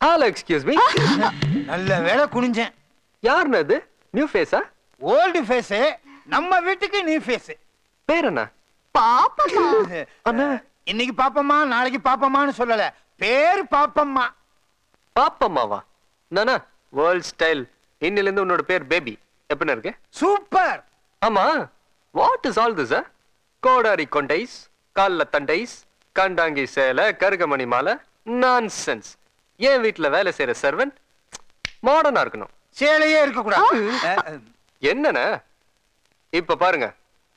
Hello excuse me நல்ல வேலை குனிஞ்சேன் யாருன்னு அது நியூ ஃபேஸா ஓல்டு ஃபேஸ் நம்ம வீட்டுக்கு நியூ ஃபேஸ் பேர் என்ன பாப்பமா அண்ணா இன்னைக்கு பாப்பம்மா நாளைக்கு பாப்பம்மான்னு சொல்லல பேர் பாப்பம்மா பாப்பம்மாவா நானா வேர்ல்ட் ஸ்டைல் இன்னில இருந்து உன்னோட பேர் பேபி எப்படி இருக்கு சூப்பர் ஆமா வாட் இஸ் ஆல் திஸ் கோடாரி கொண்டைஸ் கால்ல தண்டைஸ் கண்டாங்கி சேலை கருகமணி மாலை நான்சென்ஸ் என் வீட்ல வேலை செய்யற சர்வெண்ட் மாடர்னா இருக்கணும் சேலையே இருக்க கூடாது அஹ், அஹ். என்னண்ணே இப்ப பாருங்க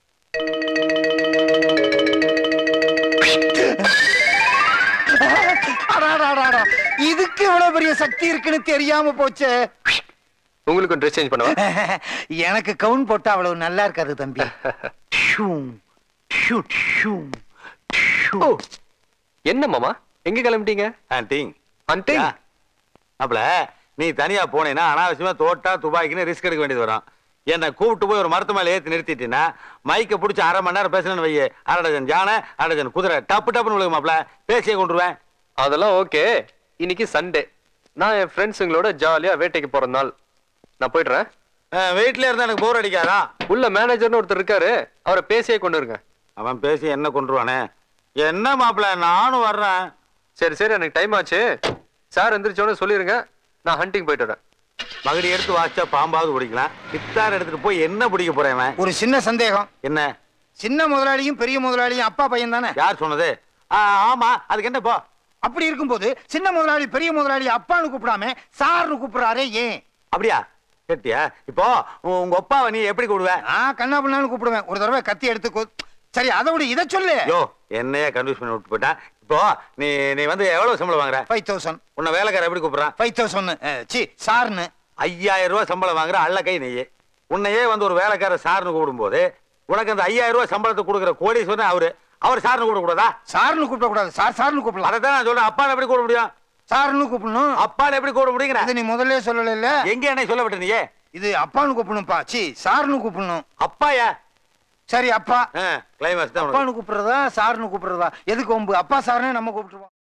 அடாடாடாடா. இதுக்கு இவ்வளவு பெரிய சக்தி இருக்குன்னு தெரியாம போச்சே உங்களுக்கு ட்ரெஸ் சேஞ்ச் பண்ணவா எனக்கு கவுன் போட்டா அவ்வளவு நல்லா இருக்காது தம்பி ஷூம், ஷூ, ஷூம், ஷூ. ஓ என்ன மாமா எங்க கிளம்பிட்டீங்க ஆன்டிங் அன்டே யா. அப்பல நீ தனியா போனேன்னா அனாவசியமா தோட்டா துபாய்க்குன்னு ரிஸ்க் எடுக்க வேண்டியது வரும் என்னை கூப்பிட்டு போய் ஒரு மரத்து மேல ஏத்தி நிறுத்திட்டீங்கன்னா மைக்க பிடிச்சி அரை மணி நேரம் பேசணும்னு வையே அரை டஜன் யானை அரை டஜன் குதிரை டப்பு டப்புன்னு விழுகு மாப்ள பேசியே கொண்டுருவேன் அதெல்லாம் ஓகே இன்னைக்கு சண்டே நான் என் ஃப்ரெண்ட்ஸுங்களோட ஜாலியா வேட்டைக்கு போற நாள் நான் போயிடுறேன் வீட்ல இருந்தா எனக்கு போர் அடிக்காதா உள்ள மேனேஜர்னு ஒருத்தர் இருக்காரு அவரை பேசியே கொண்டு இருங்க அவன் பேசி என்ன கொண்டுருவானே என்ன மாப்ள நானும் வர்றேன் சரி சரி எனக்கு டைம் ஆச்சு சார் எந்திரிச்சோன்னு சொல்லிருங்க நான் ஹண்டிங் போயிட்டு வரேன் மகடி எடுத்து வாச்சா பாம்பாவது பிடிக்கலாம் கித்தார் எடுத்துட்டு போய் என்ன பிடிக்க போறேன் இவன்? ஒரு சின்ன சந்தேகம் என்ன சின்ன முதலாளியும் பெரிய முதலாளியும் அப்பா பையன் தானே யார் சொன்னது ஆ, ஆமா அதுக்கு என்ன போ அப்படி இருக்கும்போது சின்ன முதலாளி பெரிய முதலாளி அப்பான்னு கூப்பிடாம சார்னு கூப்பிடுறாரே ஏன் அப்படியா கேட்டியா இப்போ உ- உங்க அப்பாவை நீ எப்படி கூடுவ நான் கண்ணா பண்ணான்னு கூப்பிடுவேன் ஒரு தடவை கத்தி எடுத்து கு- சரி அதை விட இதை சொல்லு யோ என்னைய கன்ஃபியூஸ் பண்ணி விட்டு போயிட்டேன் இப்போ நீ நீ வந்து எவ்வளவு சம்பளம் வாங்குற ஃபைவ் தௌசண்ட் உன்னை வேலைக்கார எப்படி கூப்பிடுறான் ஃபைவ் தௌசண்ட் சி சார்னு ஐயாயிரம் ரூபாய் சம்பளம் வாங்குற அல்ல கை நெய்யே உன்னையே வந்து ஒரு வேலைக்கார சார்னு கூப்பிடும்போது உனக்கு அந்த ஐயாயிரம் ரூபாய் சம்பளத்தை கொடுக்குற கோடீஸ்வரன் அவரு அவர் சார்னு கூப்பிட கூடாதா சார்னு கூப்பிடக்கூடாது சார் சார்னு கூப்பிடலாம் அதை தான் நான் சொல்றேன் அப்பான்னு எப்படி கூப்பிட முடியும் சார்னு கூப்பிடணும் அப்பான்னு எப்படி கூப்பிட முடியுங்கிற அது நீ முதல்ல சொல்லல எங்க என்ன சொல்ல விட்ட நீயே இது அப்பான்னு கூப்பிடணும்ப்பா சி சார்னு கூப்பிடணும் அப்பாயா சரி அப்பா கிளைமேக்ஸ் தான் உனக்கு அப்பான்னு கூப்பிடுறதா சார்னு கூப்பிடுறதா எதுக்கு ஒம்பு அப்பா சார்னே நம்ம கூப்பிட்டுருவோம்